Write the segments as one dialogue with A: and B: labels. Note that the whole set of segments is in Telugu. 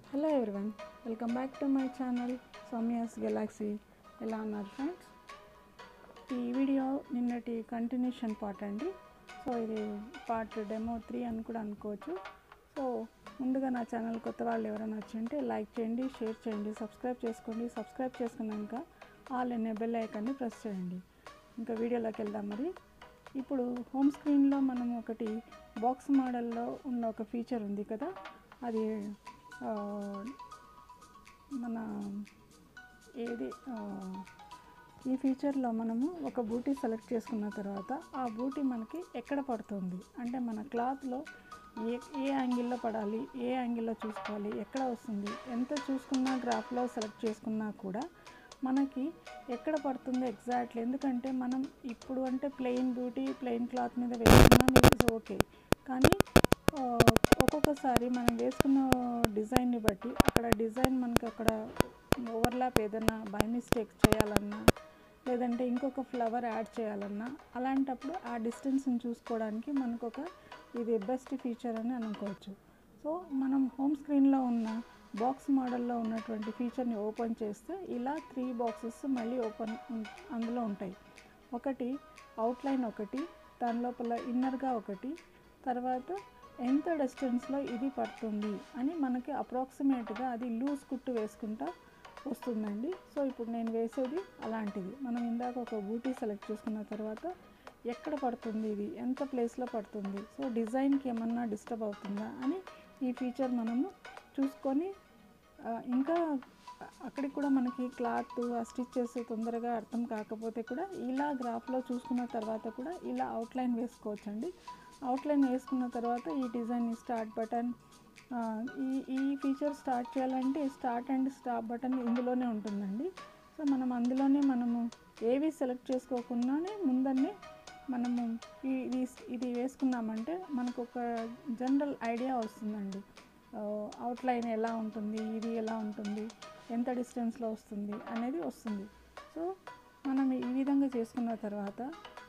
A: hello everyone welcome back to my channel Soumya's galaxy ఎలా ఉన్నారు ఫ్రెండ్స్ ఈ వీడియో నిన్నటి కంటిన్యూషన్ పార్ట్ అండి సో ఇది పార్ట్ డెమో త్రీ అని కూడా అనుకోవచ్చు సో ముందుగా నా ఛానల్ కొత్త వాళ్ళు ఎవరైనా వచ్చింటే లైక్ చేయండి షేర్ చేయండి సబ్స్క్రైబ్ చేసుకోండి సబ్స్క్రైబ్ చేసుకున్నాక ఆల్ అనే బెల్ ఐకాన్ని ప్రెస్ చేయండి ఇంకా వీడియోలోకి వెళ్దాం మరి ఇప్పుడు హోమ్ స్క్రీన్లో మనం ఒకటి బాక్స్ మోడల్లో ఉన్న ఒక ఫీచర్ ఉంది కదా అది ఆ, మన ఏది ఆ, ఈ ఫీచర్లో మనము ఒక బూటీ సెలెక్ట్ చేసుకున్న తర్వాత ఆ బూటీ మనకి ఎక్కడ పడుతుంది అంటే మన క్లాత్లో ఏ ఏ యాంగిల్లో పడాలి ఏ యాంగిల్లో చూసుకోవాలి ఎక్కడ వస్తుంది ఎంత చూసుకున్నా గ్రాఫ్లో సెలెక్ట్ చేసుకున్నా కూడా మనకి ఎక్కడ పడుతుందో ఎగ్జాక్ట్లీ ఎందుకంటే మనం ఇప్పుడు అంటే ప్లెయిన్ బ్యూటీ ప్లెయిన్ క్లాత్ మీద వేసుకున్నాం ఇట్స్ ఓకే కానీ ఆ, ఒక్కొక్కసారి మనం వేసుకున్న డిజైన్ని బట్టి అక్కడ డిజైన్ మనకి అక్కడ ఓవర్లాప్ ఏదైనా బై మిస్టేక్ చేయాలన్నా లేదంటే ఇంకొక ఫ్లవర్ యాడ్ చేయాలన్నా అలాంటప్పుడు ఆ డిస్టెన్స్ని చూసుకోవడానికి మనకు ఒక ఇది బెస్ట్ ఫీచర్ అని అనుకోవచ్చు సో మనం హోమ్ స్క్రీన్లో ఉన్న బాక్స్ మోడల్లో ఉన్నటువంటి ఫీచర్ని ఓపెన్ చేస్తే ఇలా త్రీ బాక్సెస్ మళ్ళీ ఓపెన్ అందులో ఉంటాయి ఒకటి అవుట్లైన్ ఒకటి దాని లోపల ఇన్నర్గా ఒకటి తర్వాత ఎంత డిస్టెన్స్లో ఇది పడుతుంది అని మనకి అప్రాక్సిమేట్గా అది లూజ్ కుట్టు వేసుకుంటా వస్తుందండి సో ఇప్పుడు నేను వేసేది అలాంటిది మనం ఇందాక ఒక బూటీ సెలెక్ట్ చేసుకున్న తర్వాత ఎక్కడ పడుతుంది ఇది ఎంత ప్లేస్లో పడుతుంది సో డిజైన్కి ఏమన్నా డిస్టర్బ్ అవుతుందా అని ఈ ఫీచర్ మనము చూసుకొని ఆ, ఇంకా అక్కడికి కూడా మనకి క్లాత్ ఆ స్టిచ్చెస్ తొందరగా అర్థం కాకపోతే కూడా ఇలా గ్రాఫ్లో చూసుకున్న తర్వాత కూడా ఇలా అవుట్లైన్ వేసుకోవచ్చండి అవుట్లైన్ వేసుకున్న తర్వాత ఈ డిజైన్ స్టార్ట్ బటన్ ఆ, ఈ ఈ ఫీచర్ స్టార్ట్ చేయాలంటే స్టార్ట్ అండ్ స్టాప్ బటన్ ఇందులోనే ఉంటుందండి సో మనం అందులోనే మనము ఏవి సెలెక్ట్ చేసుకోకుండానే ముందన్నే మనము ఈ ఇది- ఇది వేసుకున్నామంటే మనకు ఒక జనరల్ ఐడియా వస్తుందండి అవుట్లైన్ ఎలా ఉంటుంది ఇది ఎలా ఉంటుంది ఎంత డిస్టెన్స్లో వస్తుంది అనేది వస్తుంది సో మనం ఈ విధంగా చేసుకున్న తర్వాత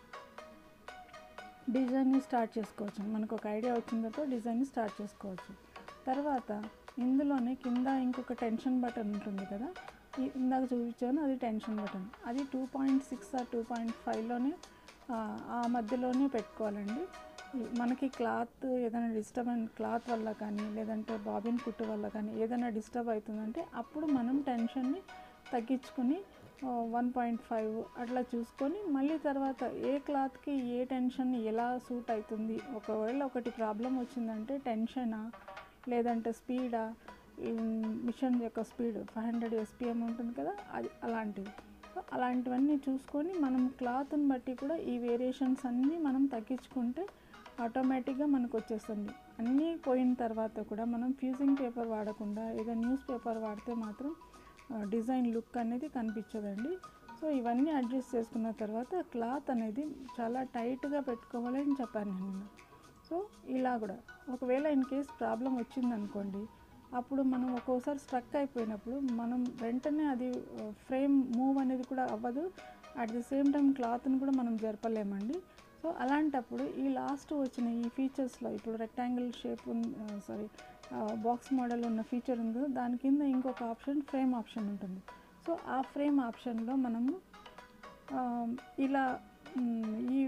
A: డిజైన్ని స్టార్ట్ చేసుకోవచ్చు మనకు ఒక ఐడియా వచ్చిన తర్వాత డిజైన్ని స్టార్ట్ చేసుకోవచ్చు తర్వాత ఇందులోనే కింద ఇంకొక టెన్షన్ బటన్ ఉంటుంది కదా ఈ- ఇందాక చూపించాను అది టెన్షన్ బటన్ అది టూ పాయింట్ సిక్స్ ఆ టూ పాయింట్ ఫైవ్లోనే ఆ మధ్యలోనే పెట్టుకోవాలండి ఈ- మనకి క్లాత్ ఏదైనా డిస్టర్బెన్స్ క్లాత్ వల్ల కానీ లేదంటే బాబిన్ కుట్టు వల్ల కానీ ఏదైనా డిస్టర్బ్ అవుతుందంటే అప్పుడు మనం టెన్షన్ని తగ్గించుకుని వన్ పాయింట్ ఫైవ్ అట్లా చూసుకొని మళ్ళీ తర్వాత ఏ క్లాత్కి ఏ టెన్షన్ ఎలా సూట్ అవుతుంది ఒకవేళ ఒకటి ప్రాబ్లం వచ్చిందంటే టెన్షనా లేదంటే స్పీడా మిషన్ యొక్క స్పీడ్ ఫైవ్ హండ్రెడ్ ఎస్పిఎం ఉంటుంది కదా అది అలాంటివి సో అలాంటివన్నీ చూసుకొని మనం క్లాత్ని బట్టి కూడా ఈ వేరియేషన్స్ అన్నీ మనం తగ్గించుకుంటే ఆటోమేటిక్గా మనకు వచ్చేస్తుంది అన్నీ పోయిన తర్వాత కూడా మనం ఫ్యూజింగ్ పేపర్ వాడకుండా ఏదో న్యూస్ పేపర్ వాడితే మాత్రం ఆ, డిజైన్ లుక్ అనేది కనిపించదండి సో ఇవన్నీ అడ్జస్ట్ చేసుకున్న తర్వాత క్లాత్ అనేది చాలా టైట్గా పెట్టుకోవాలి అని చెప్పాను నేను సో ఇలా కూడా ఒకవేళ ఇన్ కేస్ ప్రాబ్లం వచ్చిందనుకోండి అప్పుడు మనం ఒక్కోసారి స్ట్రక్ అయిపోయినప్పుడు మనం వెంటనే అది ఫ్రేమ్ మూవ్ అనేది కూడా అవ్వదు అట్ ది సేమ్ టైం క్లాత్ని కూడా మనం జరపలేమండి సో అలాంటప్పుడు ఈ లాస్ట్ వచ్చిన ఈ ఫీచర్స్లో ఇప్పుడు rectangle shape sorry box model ఉన్న ఫీచర్ ఉంది కదా, దాని కింద ఇంకొక ఆప్షన్ ఫ్రేమ్ ఆప్షన్ ఉంటుంది సో ఆ ఫ్రేమ్ ఆప్షన్లో మనము ఆ, ఇలా మ్, ఈ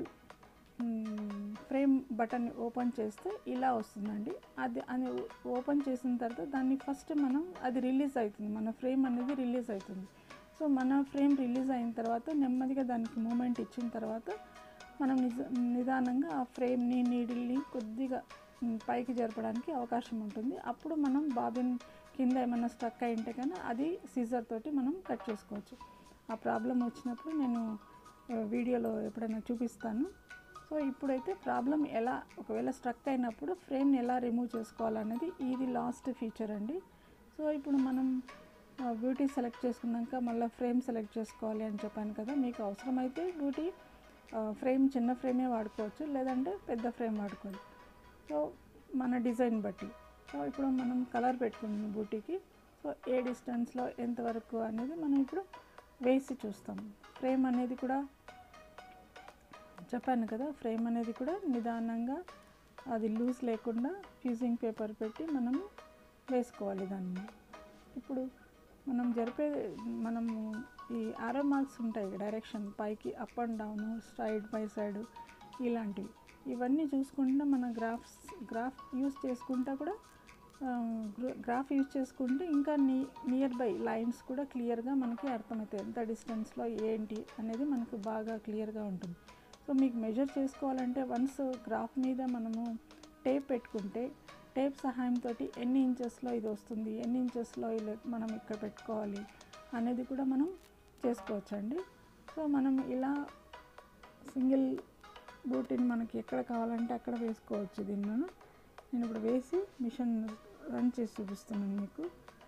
A: ఫ్రేమ్ బటన్ ఓపెన్ చేస్తే ఇలా వస్తుందండి అది అది ఓపెన్ చేసిన తర్వాత దాన్ని ఫస్ట్ మనం అది రిలీజ్ అవుతుంది మన ఫ్రేమ్ అనేది రిలీజ్ అవుతుంది సో మన ఫ్రేమ్ రిలీజ్ అయిన తర్వాత నెమ్మదిగా దానికి మూమెంట్ ఇచ్చిన తర్వాత మనం నిజ నిదానంగా ఆ ఫ్రేమ్ని నీడిల్ని కొద్దిగా మ్, పైకి జరపడానికి అవకాశం ఉంటుంది అప్పుడు మనం బాబిన్ కింద ఏమైనా స్టక్ అయి ఉంటే కానీ అది సీజర్ తోటి మనం కట్ చేసుకోవచ్చు ఆ ప్రాబ్లం వచ్చినప్పుడు నేను ఆ, వీడియోలో ఎప్పుడైనా చూపిస్తాను సో ఇప్పుడైతే ప్రాబ్లం ఎలా ఒకవేళ స్ట్రక్ అయినప్పుడు ఫ్రేమ్ని ఎలా రిమూవ్ చేసుకోవాలనేది ఇది లాస్ట్ ఫీచర్ అండి సో ఇప్పుడు మనం బ్యూటీ సెలెక్ట్ చేసుకున్నాక మళ్ళీ ఫ్రేమ్ సెలెక్ట్ చేసుకోవాలి అని చెప్పాను కదా మీకు అవసరమైతే బ్యూటీ ఫ్రేమ్ చిన్న ఫ్రేమే వాడుకోవచ్చు లేదంటే పెద్ద ఫ్రేమ్ వాడుకోవాలి సో మన డిజైన్ బట్టి సో ఇప్పుడు మనం కలర్ పెట్టుకున్నాం బూటీకి సో ఏ డిస్టెన్స్లో ఎంతవరకు అనేది మనం ఇప్పుడు వేసి చూస్తాం ఫ్రేమ్ అనేది కూడా చెప్పాను కదా ఫ్రేమ్ అనేది కూడా నిదానంగా అది లూజ్ లేకుండా ఫ్యూజింగ్ పేపర్ పెట్టి మనము వేసుకోవాలి దాన్ని ఇప్పుడు మనం జరిపే మనము ఈ ఆరో మార్క్స్ ఉంటాయి డైరెక్షన్ పైకి up and down side by side ఇలాంటివి ఇవన్నీ చూసుకుంటే మన గ్రాఫ్స్ గ్రాఫ్ యూస్ చేసుకుంటా కూడా గ్రాఫ్ యూజ్ చేసుకుంటే ఇంకా నీ నియర్ బై లైన్స్ కూడా క్లియర్గా మనకి అర్థమవుతాయి ఎంత డిస్టెన్స్లో ఏంటి అనేది మనకు బాగా క్లియర్గా ఉంటుంది సో మీకు మెజర్ చేసుకోవాలంటే వన్స్ గ్రాఫ్ మీద మనము టేప్ పెట్టుకుంటే టేప్ సహాయంతో ఎన్ని ఇంచెస్లో ఇది వస్తుంది ఎన్ని ఇంచెస్లో ఇలా మనం ఇక్కడ పెట్టుకోవాలి అనేది కూడా మనం చేసుకోవచ్చండి సో మనం ఇలా సింగిల్ బూటీని మనకి ఎక్కడ కావాలంటే అక్కడ వేసుకోవచ్చు దీన్ని నేను ఇప్పుడు వేసి మిషన్ రన్ చేసి చూపిస్తున్నాను మీకు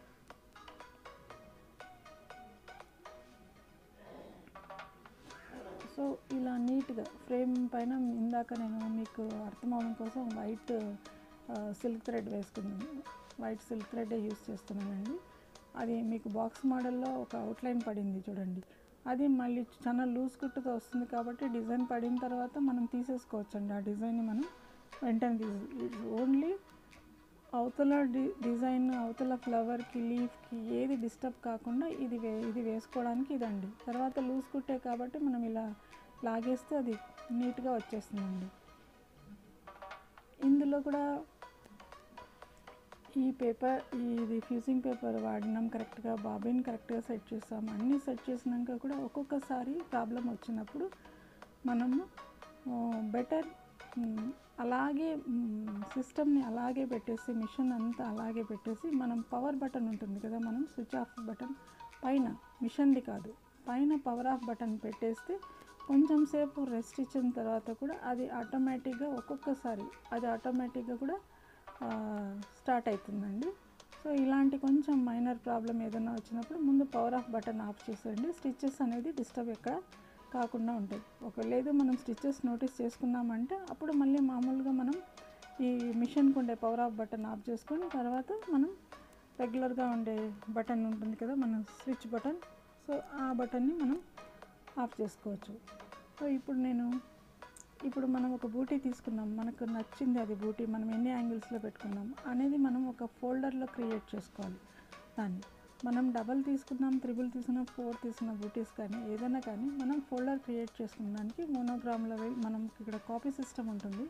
A: సో ఇలా నీట్గా ఫ్రేమ్ పైన ఇందాక నేను మీకు అర్థం అవడం కోసం వైట్ సిల్క్ థ్రెడ్ వేసుకున్నాను వైట్ సిల్క్ థ్రెడ్ యూస్ చేస్తున్నానండి అది మీకు బాక్స్ మోడల్లో ఒక అవుట్లైన్ పడింది చూడండి అది మళ్ళీ చాలా లూజ్ కుట్టుతో వస్తుంది కాబట్టి డిజైన్ పడిన తర్వాత మనం తీసేసుకోవచ్చు అండి ఆ డిజైన్ని మనం వెంటనే తీసి ఓన్లీ అవతల డి డిజైన్ అవతల ఫ్లవర్కి లీఫ్కి ఏది డిస్టర్బ్ కాకుండా ఇది వే ఇది వేసుకోవడానికి ఇదండి తర్వాత లూజ్ కుట్టే కాబట్టి మనం ఇలా లాగేస్తే అది నీట్గా వచ్చేస్తుందండి ఇందులో కూడా ఈ పేపర్ ఇది ఫ్యూజింగ్ పేపర్ వాడినాం కరెక్ట్గా బాబిన్ కరెక్ట్గా సెట్ చేస్తాం అన్నీ సెట్ చేసినాక కూడా ఒక్కొక్కసారి ప్రాబ్లం వచ్చినప్పుడు మనము బెటర్ అలాగే సిస్టమ్ని అలాగే పెట్టేసి మిషన్ అంతా అలాగే పెట్టేసి మనం పవర్ బటన్ ఉంటుంది కదా మనం స్విచ్ ఆఫ్ బటన్ పైన మిషన్ది కాదు పైన పవర్ ఆఫ్ బటన్ పెట్టేస్తే కొంచెం సేపు రెస్ట్ ఇచ్చిన తర్వాత కూడా అది ఆటోమేటిక్గా ఒక్కొక్కసారి అది ఆటోమేటిక్గా కూడా స్టార్ట్ అవుతుందండి సో ఇలాంటి కొంచెం మైనర్ ప్రాబ్లం ఏదైనా వచ్చినప్పుడు ముందు పవర్ ఆఫ్ బటన్ ఆఫ్ చేసేయండి స్టిచ్చెస్ అనేది డిస్టర్బ్ ఎక్కడ కాకుండా ఉంటాయి ఒక లేదు మనం స్టిచ్చెస్ నోటీస్ చేసుకున్నామంటే అప్పుడు మళ్ళీ మామూలుగా మనం ఈ మిషన్కి ఉండే పవర్ ఆఫ్ బటన్ ఆఫ్ చేసుకొని తర్వాత మనం రెగ్యులర్గా ఉండే బటన్ ఉంటుంది కదా మన స్విచ్ బటన్ సో ఆ బటన్ని మనం ఆఫ్ చేసుకోవచ్చు సో ఇప్పుడు నేను ఇప్పుడు మనం ఒక బూటీ తీసుకున్నాం మనకు నచ్చింది అది బూటీ మనం ఎన్ని యాంగిల్స్లో పెట్టుకున్నాం అనేది మనం ఒక ఫోల్డర్లో క్రియేట్ చేసుకోవాలి దాన్ని మనం డబల్ తీసుకున్నాం త్రిబుల్ తీసుకున్నాం ఫోర్ తీసుకున్న బూటీస్ కానీ ఏదైనా కానీ మనం ఫోల్డర్ క్రియేట్ చేసుకున్న దానికి మోనోగ్రామ్లో మనం ఇక్కడ కాపీ సిస్టమ్ ఉంటుంది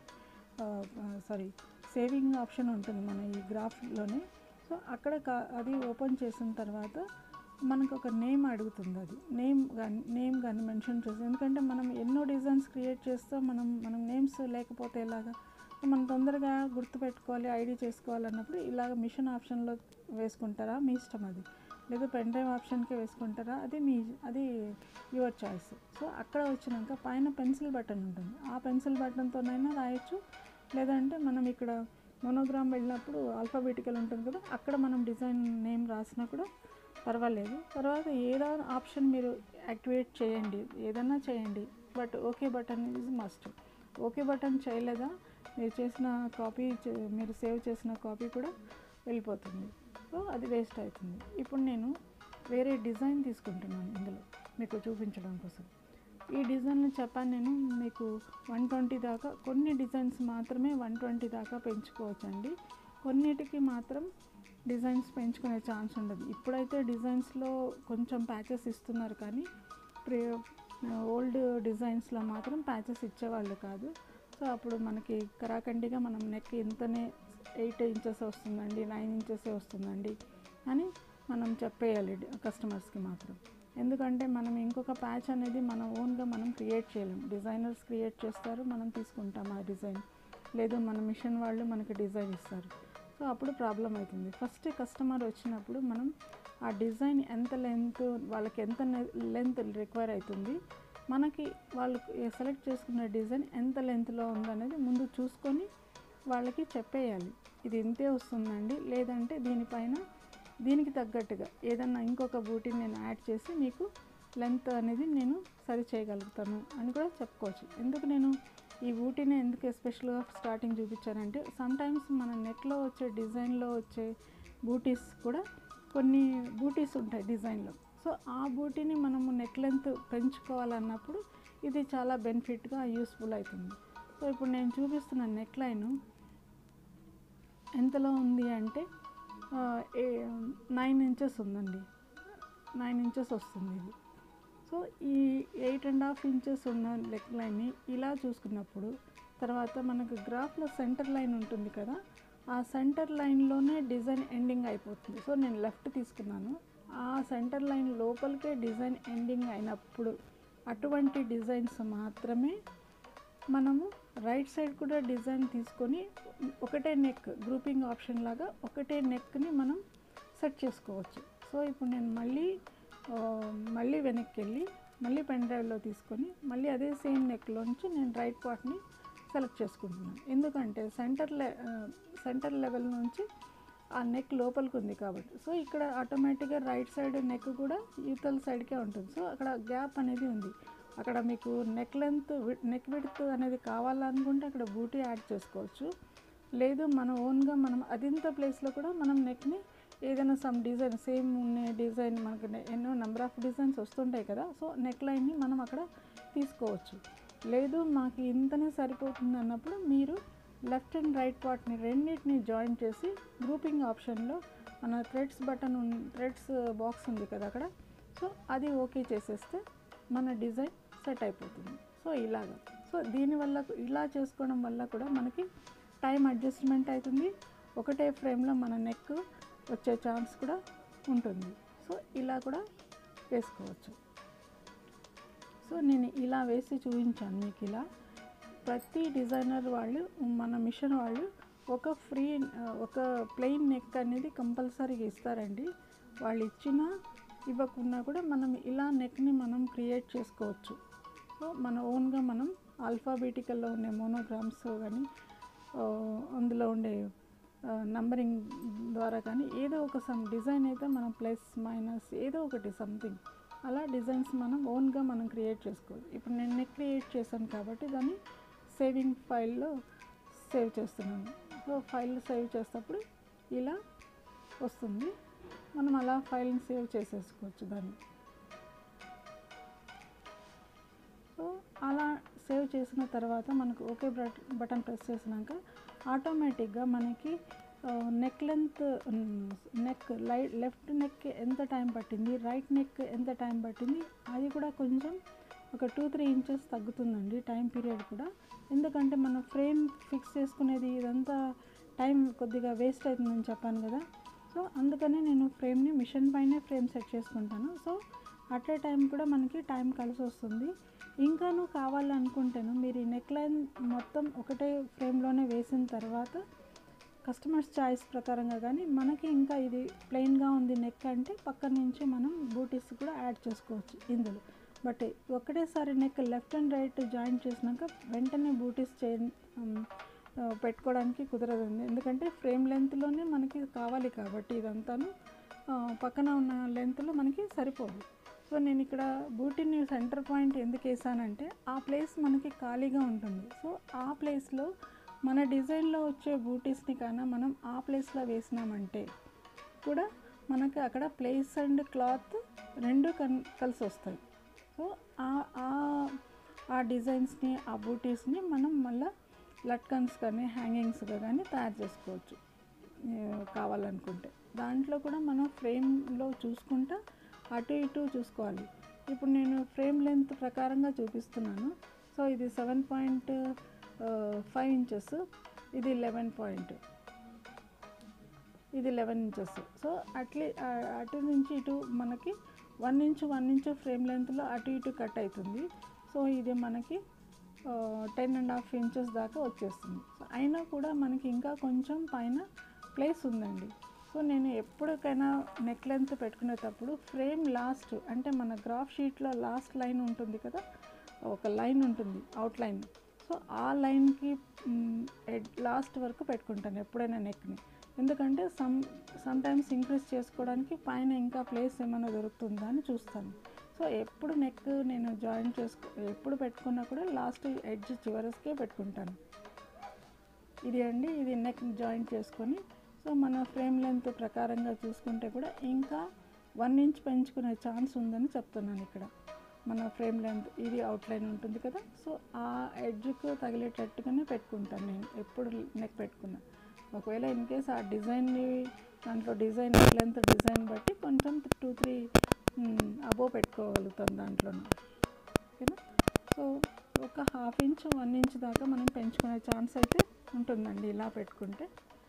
A: సారీ సేవింగ్ ఆప్షన్ ఉంటుంది మన ఈ గ్రాఫ్లోనే సో అక్కడ కా- అది ఓపెన్ చేసిన తర్వాత మనకు ఒక నేమ్ అడుగుతుంది అది నేమ్ కానీ నేమ్ కానీ మెన్షన్ చేసి ఎందుకంటే మనం ఎన్నో డిజైన్స్ క్రియేట్ చేస్తాం మనం మనం నేమ్స్ లేకపోతే ఎలాగా మనం తొందరగా గుర్తుపెట్టుకోవాలి ఐడి చేసుకోవాలన్నప్పుడు ఇలాగ మిషన్ ఆప్షన్లో వేసుకుంటారా మీ ఇష్టం అది లేదా పెన్ డ్రైవ్ ఆప్షన్కి వేసుకుంటారా అది మీ అది యువర్ చాయిస్ సో అక్కడ వచ్చినాక పైన పెన్సిల్ బటన్ ఉంటుంది ఆ పెన్సిల్ బటన్తోనైనా రాయొచ్చు లేదంటే మనం ఇక్కడ మోనోగ్రామ్ వెళ్ళినప్పుడు ఆల్ఫాబెటికల్ ఉంటుంది కదా అక్కడ మనం డిజైన్ నేమ్ రాసినా కూడా పర్వాలేదు తర్వాత ఏదో ఆప్షన్ మీరు యాక్టివేట్ చేయండి ఏదైనా చేయండి but okay button is must okay button చేయలేదా మీరు చేసిన కాపీ చే- మీరు సేవ్ చేసిన కాపీ కూడా వెళ్ళిపోతుంది సో అది వేస్ట్ అవుతుంది ఇప్పుడు నేను వేరే డిజైన్ తీసుకుంటున్నాను ఇందులో మీకు చూపించడం కోసం ఈ డిజైన్లు చెప్పాను నేను మీకు వన్ ట్వంటీ దాకా కొన్ని డిజైన్స్ మాత్రమే వన్ ట్వంటీ దాకా పెంచుకోవచ్చండి కొన్నిటికి మాత్రం డిజైన్స్ పెంచుకునే ఛాన్స్ ఉండదు ఇప్పుడైతే డిజైన్స్లో కొంచెం ప్యాచెస్ ఇస్తున్నారు కానీ ప్రే ఓల్డ్ డిజైన్స్లో మాత్రం ప్యాచెస్ ఇచ్చేవాళ్ళు కాదు సో అప్పుడు మనకి కరాఖండిగా మనం నెక్ ఇంతనే ఎయిట్ ఇంచెస్ వస్తుందండి నైన్ ఇంచెస్ వస్తుందండి అని మనం చెప్పేయాలి కస్టమర్స్కి మాత్రం ఎందుకంటే మనం ఇంకొక ప్యాచ్ అనేది మన ఓన్గా మనం క్రియేట్ చేయలేం డిజైనర్స్ క్రియేట్ చేస్తారు మనం తీసుకుంటాం ఆ డిజైన్ లేదు మన మిషన్ వాళ్ళు మనకి డిజైన్ ఇస్తారు సో అప్పుడు ప్రాబ్లం అవుతుంది ఫస్ట్ కస్టమర్ వచ్చినప్పుడు మనం ఆ డిజైన్ ఎంత లెంత్ వాళ్ళకి ఎంత లెంత్ రిక్వైర్ అవుతుంది మనకి వాళ్ళు సెలెక్ట్ చేసుకున్న డిజైన్ ఎంత లెంత్లో ఉందనేది ముందు చూసుకొని వాళ్ళకి చెప్పేయాలి ఇది ఇంతే వస్తుందండి లేదంటే దీనిపైన దీనికి తగ్గట్టుగా ఏదన్నా ఇంకొక బూటీని నేను యాడ్ చేసి మీకు లెంత్ అనేది నేను సరి చేయగలుగుతాను అని కూడా చెప్పుకోవచ్చు ఎందుకు నేను ఈ బూటీని ఎందుకు ఎస్పెషల్గా స్టార్టింగ్ చూపించానంటే సమ్టైమ్స్ మన నెట్లో వచ్చే డిజైన్లో వచ్చే బూటీస్ కూడా కొన్ని బూటీస్ ఉంటాయి డిజైన్లో సో ఆ బూటీని మనము నెక్ లెంత్ పెంచుకోవాలన్నప్పుడు ఇది చాలా బెనిఫిట్గా యూస్ఫుల్ అవుతుంది సో ఇప్పుడు నేను చూపిస్తున్న నెక్ లైను ఎంతలో ఉంది అంటే ఆ, ఏ నైన్ ఇంచెస్ ఉందండి నైన్ ఇంచెస్ వస్తుంది ఇది సో ఈ ఎయిట్ అండ్ హాఫ్ ఇంచెస్ ఉన్న లెగ్ లైన్ని ఇలా చూసుకున్నప్పుడు తర్వాత మనకు గ్రాఫ్లో సెంటర్ లైన్ ఉంటుంది కదా ఆ సెంటర్ లైన్లోనే డిజైన్ ఎండింగ్ అయిపోతుంది సో నేను లెఫ్ట్ తీసుకున్నాను ఆ సెంటర్ లైన్ లోపలికే డిజైన్ ఎండింగ్ అయినప్పుడు అటువంటి డిజైన్స్ మాత్రమే మనము రైట్ సైడ్ కూడా డిజైన్ తీసుకొని ఒకటే నెక్ గ్రూపింగ్ ఆప్షన్ లాగా ఒకటే నెక్ని మనం సెట్ చేసుకోవచ్చు సో ఇప్పుడు నేను మళ్ళీ ఆ, మళ్ళీ వెనక్కి వెళ్ళి మళ్ళీ పెన్ డ్రైవ్లో తీసుకొని మళ్ళీ అదే సేమ్ నెక్లో నుంచి నేను రైట్ పార్ట్ని సెలెక్ట్ చేసుకుంటున్నాను ఎందుకంటే సెంటర్ లె సెంటర్ లెవెల్ నుంచి ఆ నెక్ లోపలికి ఉంది కాబట్టి సో ఇక్కడ ఆటోమేటిక్గా రైట్ సైడ్ నెక్ కూడా యూతల్ సైడ్కే ఉంటుంది సో అక్కడ గ్యాప్ అనేది ఉంది అక్కడ మీకు నెక్ లెంత్ నెక్ విడ్త్ అనేది కావాలనుకుంటే అక్కడ బూటీ యాడ్ చేసుకోవచ్చు లేదు మన ఓన్గా మనం అదింత ప్లేస్లో కూడా మనం నెక్ని ఏదైనా సమ్ డిజైన్ సేమ్ ఉన్న డిజైన్ మనకి నె- ఎన్నో నెంబర్ ఆఫ్ డిజైన్స్ వస్తుంటాయి కదా సో నెక్ లైన్ని మనం అక్కడ తీసుకోవచ్చు లేదు మాకు ఇంతనే సరిపోతుంది అన్నప్పుడు మీరు లెఫ్ట్ అండ్ రైట్ పార్ట్ని రెండింటిని జాయిన్ చేసి గ్రూపింగ్ ఆప్షన్లో మన థ్రెడ్స్ బటన్ థ్రెడ్స్ బాక్స్ ఉంది కదా అక్కడ సో అది ఓకే చేసేస్తే మన డిజైన్ సెట్ అయిపోతుంది సో ఇలాగా సో దీనివల్ల ఇలా చేసుకోవడం వల్ల కూడా మనకి టైం అడ్జస్ట్మెంట్ అవుతుంది ఒకటే ఫ్రేమ్లో మన నెక్ వచ్చే ఛాన్స్ కూడా ఉంటుంది సో ఇలా కూడా వేసుకోవచ్చు సో నేను ఇలా వేసి చూపించాను మీకు ఇలా ప్రతి డిజైనర్ వాళ్ళు మన మిషన్ వాళ్ళు ఒక ఫ్రీ ఒక ప్లెయిన్ నెక్ అనేది కంపల్సరీగా ఇస్తారండి వాళ్ళు ఇచ్చినా ఇవ్వకున్నా కూడా మనం ఇలా నెక్ని మనం క్రియేట్ చేసుకోవచ్చు సో మన ఓన్గా మనం ఆల్ఫాబెటికల్లో ఉండే మోనోగ్రామ్స్ కానీ అందులో ఉండే నంబరింగ్ ద్వారా కానీ ఏదో ఒక సమ్ డిజైన్ అయితే మనం ప్లస్ మైనస్ ఏదో ఒకటి సంథింగ్ అలా డిజైన్స్ మనం ఓన్గా మనం క్రియేట్ చేసుకోవచ్చు ఇప్పుడు నేను నెక్ క్రియేట్ చేశాను కాబట్టి దాన్ని సేవింగ్ ఫైల్లో సేవ్ చేస్తున్నాను సో ఫైల్ సేవ్ చేసేటప్పుడు ఇలా వస్తుంది మనం అలా ఫైల్ని సేవ్ చేసేసుకోవచ్చు దాన్ని సో అలా సేవ్ చేసిన తర్వాత మనకు ఓకే బటన్ ప్రెస్ చేసినాక ఆటోమేటిక్గా మనకి నెక్ లెంత్ నెక్ లై లెఫ్ట్ నెక్ ఎంత టైం పట్టింది రైట్ నెక్ ఎంత టైం పట్టింది అది కూడా కొంచెం ఒక టూ త్రీ ఇంచెస్ తగ్గుతుందండి టైం పీరియడ్ కూడా ఎందుకంటే మనం ఫ్రేమ్ ఫిక్స్ చేసుకునేది ఇదంతా టైం కొద్దిగా వేస్ట్ అవుతుందని చెప్పాను కదా సో అందుకనే నేను ఫ్రేమ్ని మిషన్ పైనే ఫ్రేమ్ సెట్ చేసుకుంటాను సో అట్ ఏ టైం కూడా మనకి టైం కలిసి వస్తుంది ఇంకాను కావాలనుకుంటేను మీరు ఈ నెక్ లైన్ మొత్తం ఒకటే ఫ్రేమ్లోనే వేసిన తర్వాత కస్టమర్స్ చాయిస్ ప్రకారంగా కానీ మనకి ఇంకా ఇది ప్లెయిన్గా ఉంది నెక్ అంటే పక్క నుంచి మనం బూటీస్ కూడా యాడ్ చేసుకోవచ్చు ఇందులో బట్ ఒకటేసారి neck left and right join చేసినాక వెంటనే బూటీస్ చే ఉమ్, ఆ, పెట్టుకోవడానికి కుదరదండి ఎందుకంటే ఫ్రేమ్ లెంత్లోనే మనకి కావాలి కాబట్టి ఇదంతాను ఆ, పక్కన ఉన్న లెంత్లో మనకి సరిపోదు సో నేను ఇక్కడ బూటీని సెంటర్ పాయింట్ ఎందుకు వేసానంటే ఆ ప్లేస్ మనకి ఖాళీగా ఉంటుంది సో ఆ ప్లేస్లో మన డిజైన్లో వచ్చే బూటీస్ని కన్నా మనం ఆ ప్లేస్లో వేసినామంటే కూడా మనకి అక్కడ ప్లేస్ అండ్ క్లాత్ రెండు కన్ కలిసి వస్తాయి సో ఆ- ఆ- ఆ డిజైన్స్ని ఆ బూటీస్ని మనం మళ్ళీ లట్కన్స్ కానీ హ్యాంగింగ్స్గా కానీ తయారు చేసుకోవచ్చు ఏ, కావాలనుకుంటే దాంట్లో కూడా మనం ఫ్రేమ్లో చూసుకుంటా అటు ఇటు చూసుకోవాలి ఇప్పుడు నేను ఫ్రేమ్ లెంత్ ప్రకారంగా చూపిస్తున్నాను సో ఇది సెవెన్ పాయింట్ ఫైవ్ ఇంచెస్ ఇది లెవెన్ పాయింట్ ఇది లెవెన్ ఇంచెస్ సో అట్లే ఆ, అటు నుంచి ఇటు మనకి one inch one inch frame లెంత్లో అటు ఇటు కట్ అవుతుంది సో ఇది మనకి టెన్ అండ్ హాఫ్ ఇంచెస్ దాకా వచ్చేస్తుంది సో అయినా కూడా మనకి ఇంకా కొంచెం పైన ప్లేస్ ఉందండి సో నేను ఎప్పటికైనా నెక్ లెంత్ పెట్టుకునేటప్పుడు ఫ్రేమ్ లాస్ట్ అంటే మన గ్రాఫ్ షీట్లో లాస్ట్ లైన్ ఉంటుంది కదా ఒక లైన్ ఉంటుంది అవుట్ లైన్ సో ఆ లైన్కి లాస్ట్ వరకు పెట్టుకుంటాను ఎప్పుడైనా నెక్ని ఎందుకంటే సమ్ సమ్ టైమ్స్ ఇంక్రీజ్ చేసుకోవడానికి పైన ఇంకా ప్లేస్ ఏమైనా దొరుకుతుందా అని చూస్తాను సో ఎప్పుడు నెక్ నేను జాయిన్ చేసుకో ఎప్పుడు పెట్టుకున్నా కూడా లాస్ట్ ఎడ్జ్ చివరస్కే పెట్టుకుంటాను ఇది అండి ఇది నెక్ జాయింట్ చేసుకొని సో మన ఫ్రేమ్ లెంత్ ప్రకారంగా చూసుకుంటే కూడా ఇంకా వన్ ఇంచ్ పెంచుకునే ఛాన్స్ ఉందని చెప్తున్నాను ఇక్కడ మన ఫ్రేమ్ లెంత్ ఇది అవుట్లైన్ ఉంటుంది కదా సో ఆ ఎడ్జ్కు తగిలేటట్టుగానే పెట్టుకుంటాను నేను ఎప్పుడు నెక్ పెట్టుకున్నా ఒకవేళ ఇన్ కేస్ ఆ డిజైన్ని దాంట్లో డిజైన్ లెంత్ డిజైన్ బట్టి కొంచెం టూ త్రీ అబోవ్ పెట్టుకోగలుగుతాం దాంట్లోనూ ఓకేనా సో ఒక హాఫ్ ఇంచ్ వన్ ఇంచ్ దాకా మనం పెంచుకునే ఛాన్స్ అయితే ఉంటుందండి ఇలా పెట్టుకుంటే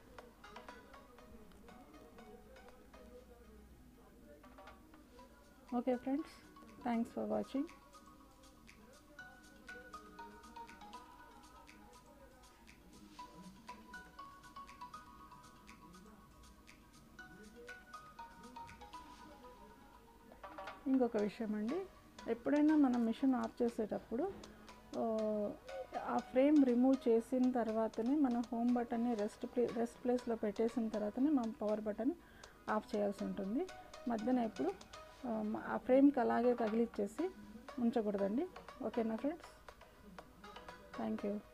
A: okay friends thanks for watching ఇంకొక విషయం అండి ఎప్పుడైనా మనం మిషన్ ఆఫ్ చేసేటప్పుడు ఆ, ఆ ఫ్రేమ్ రిమూవ్ చేసిన తర్వాతనే మనం హోమ్ బటన్ని రెస్ట్ ప్లే రెస్ట్ ప్లేస్లో పెట్టేసిన తర్వాతనే మనం పవర్ బటన్ ఆఫ్ చేయాల్సి ఉంటుంది మధ్యన ఎప్పుడు ఆ, ఆ ఫ్రేమ్కి అలాగే తగిలిచ్చేసి ఉంచకూడదండి ఓకేనా ఫ్రెండ్స్ థ్యాంక్ యూ